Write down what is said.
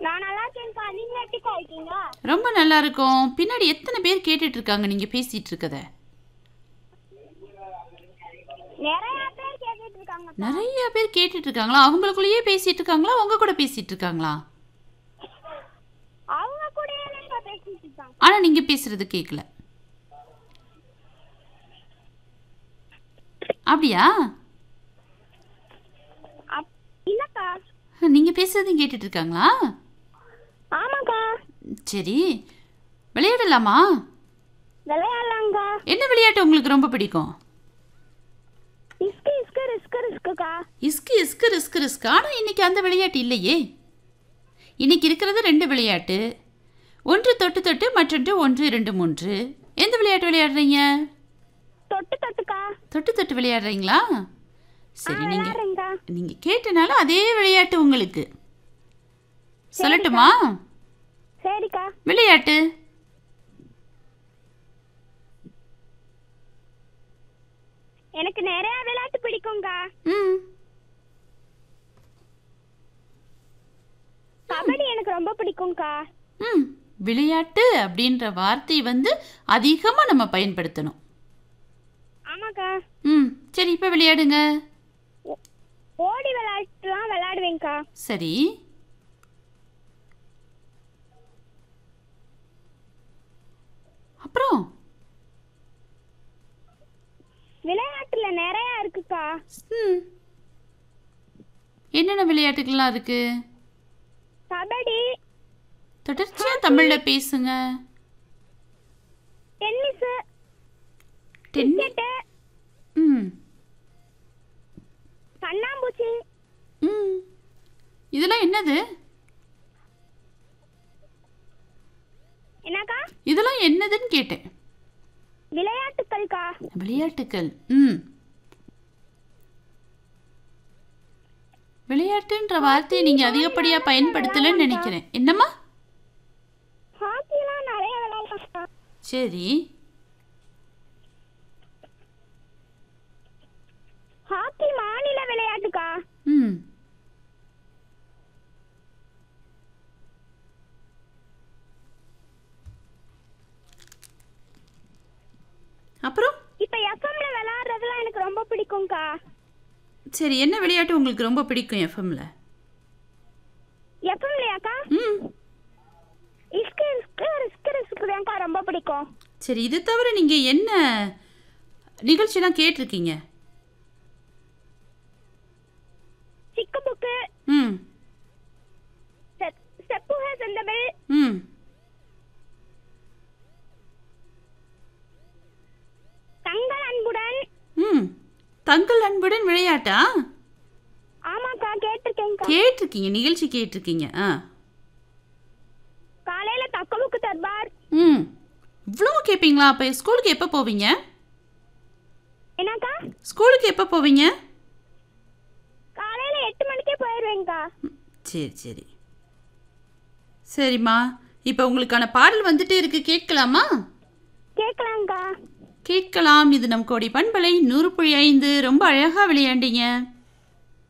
நான் நல்லா இருக்கேன்க்கா நீங்க எப்படிக்கா இருக்கீங்க ரொம்ப நல்லா இருக்கும் பின்னாடி எத்தனை பேர் கேட்டுட்டு இருக்காங்க நீங்க பேசிட்டு இருக்கத நிறைய பேர் கேட்டுட்டு இருக்காங்க நிறைய பேர் கேட்டுட்டு இருக்காங்களா அவங்களுக்குள்ளேயே பேசிட்டு இருக்காங்களா உங்க கூட பேசிட்டு இருக்காங்களா அவங்க கூட தான்க்கா பேசிட்டு இருக்காங்க ஆனா நீங்க பேசுறது கேட்கல அப்படியா அப் இல்லக்கா நீங்க பேசுறதையும் கேட்டுட்டு இருக்காங்களா ஆமாக்கா சரி விளையாடலாமா விளையாடலாங்க்கா என்ன விளையாட்டு உங்களுக்கு ரொம்ப பிடிக்கும் இஸ்கு இஸ்கு ரிஸ்கு ரிஸ்குக்கா இஸ்கு இஸ்கு ரிஸ்க் ரிஸ்க் ஆனால் இன்னைக்கு அந்த விளையாட்டு இல்லையே இன்னைக்கு இருக்கிறது ரெண்டு விளையாட்டு ஒன்று தொட்டு தொட்டு மற்றொன்று ஒன்று இரண்டு மூன்று எந்த விளையாட்டு விளையாடுறீங்க தொட்டு தொட்டுக்கா தொட்டு தொட்டு விளையாடுறீங்களா சரி நீங்க விளையாடுறேங்க்கா நீங்க கேட்டனால அதே விளையாட்டு உங்களுக்கு சொல்லட்டுமா சரிக்கா விளையாட்டு எனக்கு நிறைய விளையாட்டு பிடிக்கும்க்கா ம் கபடி எனக்கு ரொம்ப பிடிக்கும்க்கா ம் விளையாட்டு அப்படின்ற வார்த்தை வந்து அதிகமாக நம்ம பயன்படுத்தணும் ஆமாக்கா ம் சரி இப்போ விளையாடுங்க ஓ- ஓடி விளையாட்டுலாம் விளையாடுவேங்க்கா சரி அப்புறம் விளையாட்டுல நிறைய இருக்குக்கா ம் என்னென்ன விளையாட்டுகள்லாம் இருக்கு கபடி தொடர்ச்சியாக தமிழில் பேசுங்க டென்னிஸ் டென்னி கிரிக்கெட்டு ம் கண்ணாம்பூச்சி ம் இதெல்லாம் என்னது என்னக்கா இதெல்லாம் என்னதுன்னு கேட்டேன் விளையாட்டுக்கள்க்கா விளையாட்டுக்கள் ம் விளையாட்டுன்ற வார்த்தையை நீங்கள் அதிகப்படியாக பயன்படுத்தலைன்னு நினைக்கிறேன் என்னம்மா ஹாக்கிலாம் நிறைய விளையாடலாம்க்கா சரி ஹாக்கி மாநில விளையாட்டுக்கா ம் அப்புறம் இப்ப எஃப்எம்ல விளையாடுறதுலாம் எனக்கு ரொம்ப பிடிக்கும்க்கா சரி என்ன விளையாட்டு உங்களுக்கு ரொம்ப பிடிக்கும் எஃப்எம்ல எஃப்எம்லையாக்கா ம் இஸ்கு இஸ்கு ரிஸ்கு ரிஸ்கு தான்க்கா ரொம்ப பிடிக்கும் சரி இது தவிர நீங்கள் என்ன நிகழ்ச்சிலாம் கேட்டிருக்கீங்க சிக்கு புக்கு ம் செப்புக செந்தமிழ் ம் தங்கள் அன்புடன் ம் தங்கள் அன்புடன் விளையாட்டா ஆமாக்கா கேட்டிருக்கேன்க்கா கேட்டிருக்கீங்க நிகழ்ச்சி கேட்டிருக்கீங்க ஆ காலையில தக்கமுக்கு தர்பார் ம் இவ்வளோ கேட்பீங்களா அப்போ ஸ்கூலுக்கு எப்போ போவீங்க என்னக்கா ஸ்கூலுக்கு எப்போ போவீங்க காலையில எட்டு மணிக்கே போயிடுவேங்க்கா ம், சரி சரி சரிம்மா இப்போ உங்களுக்கான பாடல் வந்துட்டே இருக்கு கேட்கலாமா கேட்கலாங்க்கா கேட்கலாம் இது நம் கோடி பண்பலை நூறு புள்ளி ஐந்து ரொம்ப அழகாக விளையாண்டீங்க